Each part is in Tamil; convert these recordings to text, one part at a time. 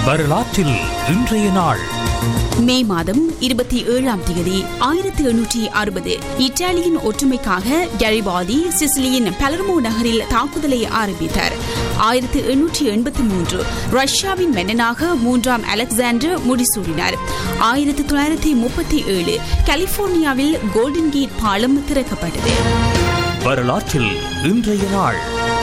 வரலாற்றில் இன்றைய நாள் மே மாதம் இருபத்தி ஏழாம் தேதி ஆயிரத்தி எண்ணூற்றி அறுபது இத்தாலியின் ஒற்றுமைக்காக கரிபாதி சிசிலியின் பலர்மோ நகரில் தாக்குதலை ஆரம்பித்தார் ஆயிரத்தி எண்ணூற்றி எண்பத்தி மூன்று ரஷ்யாவின் மன்னனாக மூன்றாம் அலெக்சாண்டர் முடிசூடினார் ஆயிரத்தி தொள்ளாயிரத்தி முப்பத்தி ஏழு கலிபோர்னியாவில் கோல்டன் கேட் பாலம் திறக்கப்பட்டது வரலாற்றில் இன்றைய நாள்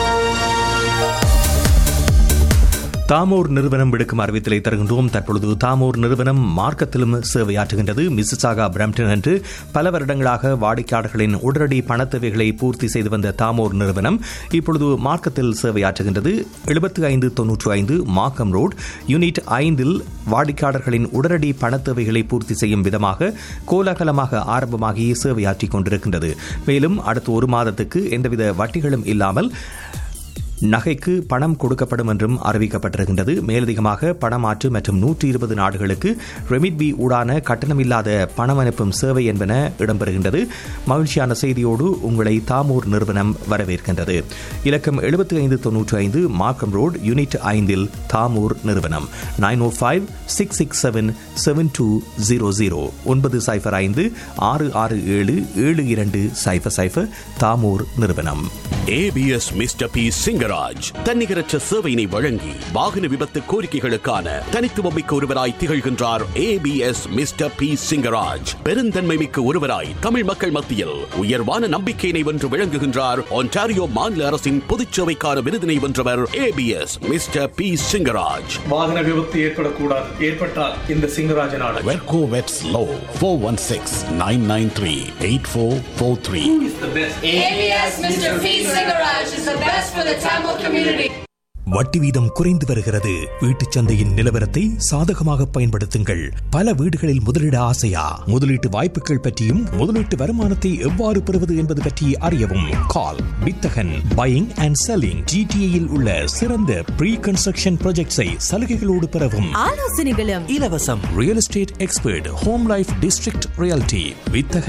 தாமோர் நிறுவனம் விடுக்கும் அறிவித்தலை தருகின்றோம் தற்பொழுது தாமோர் நிறுவனம் மார்க்கத்திலும் சேவையாற்றுகின்றது மிசிசாகா பிரம்டன் என்று பல வருடங்களாக வாடிக்கையாளர்களின் உடனடி பணத்தேவைகளை பூர்த்தி செய்து வந்த தாமோர் நிறுவனம் இப்பொழுது மார்க்கத்தில் சேவையாற்றுகின்றது எழுபத்தி ஐந்து தொன்னூற்றி ஐந்து மார்க்கம் ரோட் யூனிட் ஐந்தில் வாடிக்கையாளர்களின் உடனடி பணத்தேவைகளை பூர்த்தி செய்யும் விதமாக கோலாகலமாக ஆரம்பமாகி சேவையாற்றிக் கொண்டிருக்கின்றது மேலும் அடுத்த ஒரு மாதத்துக்கு எந்தவித வட்டிகளும் இல்லாமல் நகைக்கு பணம் கொடுக்கப்படும் என்றும் அறிவிக்கப்பட்டிருக்கின்றது மேலதிகமாக பணமாற்று மற்றும் நூற்றி இருபது நாடுகளுக்கு ரெமிட்பி ஊடான கட்டணமில்லாத பணம் அனுப்பும் சேவை என்பன இடம்பெறுகின்றது மகிழ்ச்சியான செய்தியோடு உங்களை தாமூர் நிறுவனம் வரவேற்கின்றது இலக்கம் எழுபத்தி ஐந்து தொன்னூற்றி ஐந்து மார்க்கம் ரோடு யூனிட் ஐந்தில் தாமூர் நிறுவனம் nine oh five six six seven seven two zero zero ஒன்பது சைஃபர் ஐந்து ஆறு ஆறு ஏழு ஏழு இரண்டு சைஃபர் சைஃபர் தாமூர் நிறுவனம் ஏபிஎஸ் மிஸ்டர் பி சிங்கராஜ் தன்னிகரற்ற சேவையினை வழங்கி வாகன விபத்து கோரிக்கைகளுக்கான தனித்துவமிக்க ஒருவராய் திகழ்கின்றார் ஏபிஎஸ் மிஸ்டர் பி சிங்கராஜ் பெருந்தன்மை மிக்க ஒருவராய் தமிழ் மக்கள் மத்தியில் உயர்வான நம்பிக்கையினை வென்று விளங்குகின்றார் ஒன்டாரியோ மாநில அரசின் பொதுச்சேவைக்கான விருதினை வென்றவர் ஏபிஎஸ் மிஸ்டர் பி சிங்கராஜ் வாகன விபத்து ஏற்படக்கூடாது ஏற்பட்டால் இந்த சிங்கராஜன் ஆடல் வெர்கோ வெட்ஸ் லோ four one six nine nine three eight four four three ABS Mr. P. Singaraj is the best for the Tamil community. வட்டி வீதம் குறைந்து வருகிறது வீட்டுச் சந்தையின் நிலவரத்தை சாதகமாக பயன்படுத்துங்கள் பல வீடுகளில் முதலீட ஆசையா முதலீட்டு வாய்ப்புகள் பற்றியும் முதலீட்டு வருமானத்தை எவ்வாறு பெறுவது என்பது பற்றி அறியவும் கால் வித்தகன் பையிங் அண்ட் செல்லிங் ஜிடிஏயில் உள்ள சிறந்த ப்ரீ கன்ஸ்ட்ரக்ஷன் ப்ராஜெக்ட்ஸை சலுகைகளோடு பெறவும் ஆலோசனைகளும் இலவசம் real estate expert home life district reality வித்தகன்